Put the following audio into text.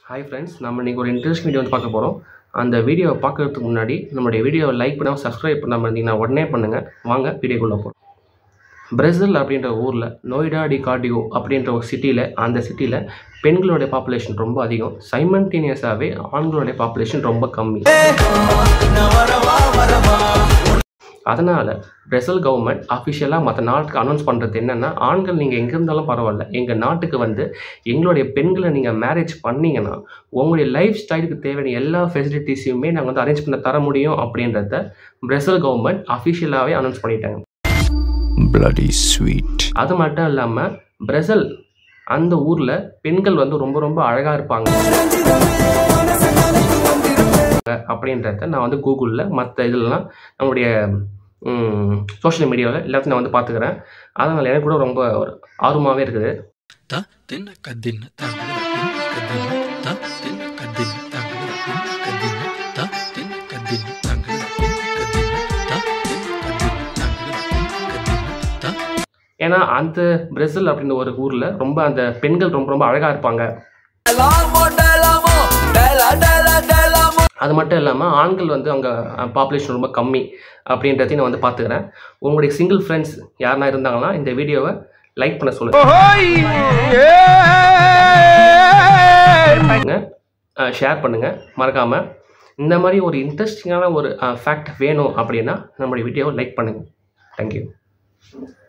Hi friends நம்ம இன்றைக்கி ஒரு இன்ட்ரெஸ்டிங் வீடியோ வந்து பார்க்க போகிறோம் அந்த வீடியோவை பார்க்கறதுக்கு முன்னாடி நம்மளுடைய வீடியோவை லைக் பண்ணாமல் சப்ஸ்கிரைப் பண்ணாமல் இருந்தீங்கன்னா உடனே பண்ணுங்கள் வாங்க வீடியோக்குள்ளே போகிறோம் பிரேசில் அப்படின்ற ஊரில் நொய்டா டி கார்டியோ அப்படின்ற ஒரு சிட்டியில் அந்த சிட்டியில் பெண்களுடைய பாப்புலேஷன் ரொம்ப அதிகம் சைமன்டேனியஸாகவே ஆண்களுடைய பாப்புலேஷன் ரொம்ப கம்மி அதனால் பிரேசில் கவர்மெண்ட் அஃபிஷியலாக மற்ற நாட்டுக்கு அனௌன்ஸ் பண்ணுறது என்னென்னா ஆண்கள் நீங்கள் எங்கே இருந்தாலும் பரவாயில்ல எங்கள் நாட்டுக்கு வந்து எங்களுடைய பெண்களை நீங்கள் மேரேஜ் பண்ணீங்கன்னா உங்களுடைய லைஃப் ஸ்டைலுக்கு தேவையான எல்லா ஃபெசிலிட்டிஸையுமே நாங்கள் வந்து அரேஞ்ச் பண்ண தர முடியும் அப்படின்றத பிரேசில் கவர்மெண்ட் அஃபிஷியலாகவே அனௌன்ஸ் பண்ணிட்டாங்க bloody sweet. அது மட்டும் இல்லாமல் பிரேசில் அந்த ஊரில் பெண்கள் வந்து ரொம்ப ரொம்ப அழகாக இருப்பாங்க அப்படின்றத நான் வந்து கூகுளில் மற்ற இதெல்லாம் நம்மளுடைய சோஷியல் மீடியாவில் எல்லாத்தையும் நான் வந்து பார்த்துக்கிறேன் அதனால் எனக்கு கூட ரொம்ப ஒரு ஆர்வமாகவே இருக்குது ta tinna kadinna tangala tinna kadinna ta tinna kadinna tangala tinna kadinna ta tinna kadinna tangala tinna kadinna ta tinna kadinna tangala tinna kadinna ta ஏன்னா அந்த பிரேசில் அப்படின்ற ஒரு ஊரில் ரொம்ப அந்த பெண்கள் ரொம்ப ரொம்ப அழகாக இருப்பாங்க அது மட்டும் இல்லாமல் ஆண்கள் வந்து அங்கே பாப்புலேஷன் ரொம்ப கம்மி அப்படின்றதையும் நான் வந்து பார்த்துக்கிறேன் உங்களுடைய சிங்கிள் ஃப்ரெண்ட்ஸ் யாருனா இருந்தாங்கன்னா இந்த வீடியோவை லைக் பண்ண சொல்லுங்கள் ஷேர் பண்ணுங்கள் மறக்காமல் இந்த மாதிரி ஒரு இன்ட்ரெஸ்டிங்கான ஒரு ஃபேக்ட் வேணும் அப்படின்னா நம்மளுடைய வீடியோவை லைக் பண்ணுங்கள் தேங்க்யூ